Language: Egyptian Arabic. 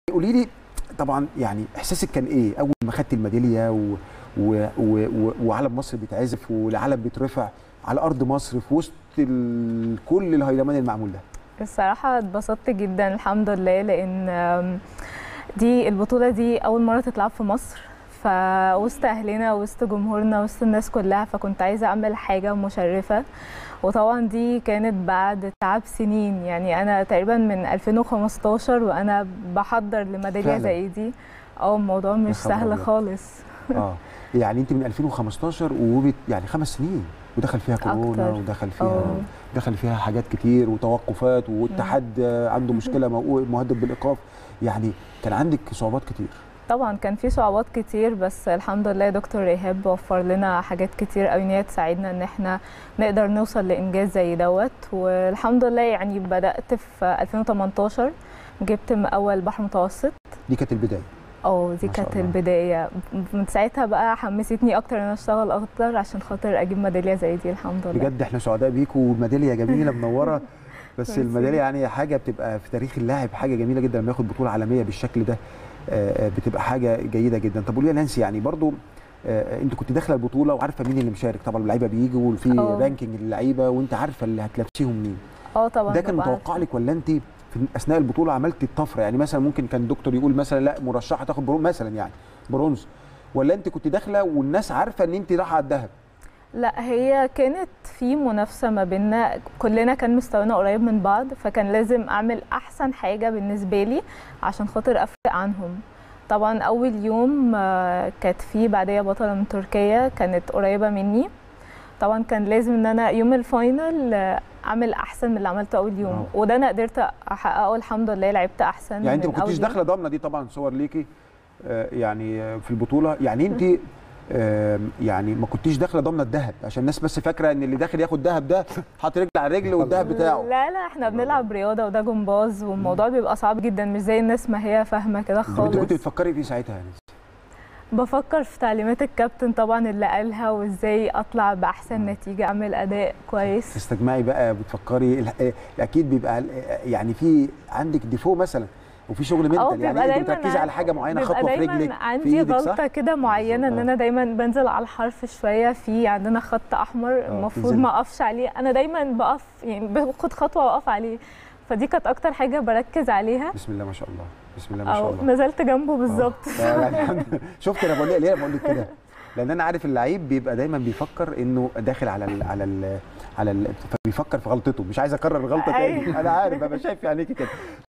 قولي لي طبعا يعني احساسك كان ايه اول ما خدت الميداليه و... و... و... و... وعلم مصر بيتعزف والعلم بيترفع على ارض مصر في وسط ال... كل الهيلمان المعمول ده الصراحة اتبسطت جدا الحمد لله لأن آم، دي البطولة دي أول مرة تتلعب في مصر فوسط أهلنا وسط جمهورنا وسط الناس كلها فكنت عايزة أعمل حاجة مشرفة وطبعا دي كانت بعد تعب سنين يعني أنا تقريبا من 2015 وأنا بحضر لميدالية فعلا. زي دي اه الموضوع مش خبر سهل أبيض. خالص اه يعني انت من 2015 وبت... يعني خمس سنين ودخل فيها كورونا أكتر. ودخل فيها اه دخل فيها حاجات كتير وتوقفات والاتحاد آه، عنده مشكله مو- مهدد بالايقاف يعني كان عندك صعوبات كتير طبعا كان في صعوبات كتير بس الحمد لله دكتور ريهاب وفر لنا حاجات كتير قوي ان هي تساعدنا ان احنا نقدر نوصل لانجاز زي دوت والحمد لله يعني بدات في 2018 جبت من اول بحر متوسط دي كانت البدايه اه دي ما شاء كانت الله. البدايه من ساعتها بقى حمستني اكتر ان انا اشتغل اكتر عشان خاطر اجيب ميداليه زي دي الحمد لله بجد احنا سعداء بيكم والميداليه جميله منوره بس ميرسي. الميداليه يعني حاجه بتبقى في تاريخ اللاعب حاجه جميله جدا لما ياخد بطوله عالميه بالشكل ده آه، آه، بتبقى حاجه جيده جدا طب قولي يا نانسي يعني برضو آه، انت كنت داخله البطوله وعارفه مين اللي مشارك طبعا اللعيبه بيجوا وفي اه. رانكينج اللعيبه وانت عارفه اللي هتلبسيهم مين اه طبعا ده كان ببقى متوقع عارفة. لك ولا انت في اثناء البطوله عملتي الطفره يعني مثلا ممكن كان الدكتور يقول مثلا لا مرشحه تاخد برونز مثلا يعني برونز ولا انت كنت داخله والناس عارفه ان انت رايحه على الذهب لا هي كانت في منافسة ما بيننا كلنا كان مستوانا قريب من بعض فكان لازم أعمل أحسن حاجة بالنسبة لي عشان خاطر أفرق عنهم طبعا أول يوم آه، كانت في بعدية بطلة من تركيا كانت قريبة مني طبعا كان لازم ان انا يوم الفاينل آه، اعمل احسن من اللي عملته اول يوم برافو. وده انا قدرت احققه الحمد لله لعبت احسن يعني انت ما من كنتيش أول يوم. داخله ضامنه دي طبعا صور ليكي آه، يعني آه، في البطوله يعني انت آه، يعني ما كنتيش داخله ضامنه الذهب عشان الناس بس فاكره ان اللي داخل ياخد ذهب ده حاطط رجل على رجل والذهب بتاعه لا لا احنا بنلعب رياضه وده جمباز والموضوع بيبقى صعب جدا مش زي الناس ما هي فاهمه كده طب انت كنت خالص بتفكري في إيه ساعتها يعني بفكر في تعليمات الكابتن طبعا اللي قالها وازاي اطلع باحسن نتيجه اعمل اداء كويس تستجمعي بقى بتفكري ال- آه، اكيد بيبقى آه، يعني في عندك ديفو مثلا وفي شغل اه منتال يعني بيبقى انت دايما بتركزي على حاجه معينه بيبقى خطوه في دايما رجلك في عندي ايدك غلطه صح؟ كده معينه ان بالظبط. انا دايما بنزل على الحرف شويه في عندنا خط احمر المفروض بتنزلي. ما اقفش عليه انا دايما بقف يعني باخد خطوه واقف عليه فدي كانت اكتر حاجه بركز عليها بسم الله ما شاء الله بسم الله ما شاء او الله نزلت جنبه بالظبط آه، يعني الحمد لله. شفت انا بقول ليه ليه بقول لك كده لان انا عارف اللعيب بيبقى دايما بيفكر انه داخل على ال على ال على ال فبيفكر في غلطته مش عايز اكرر الغلطه تاني أيوة. انا عارف انا شايف عينيكي كده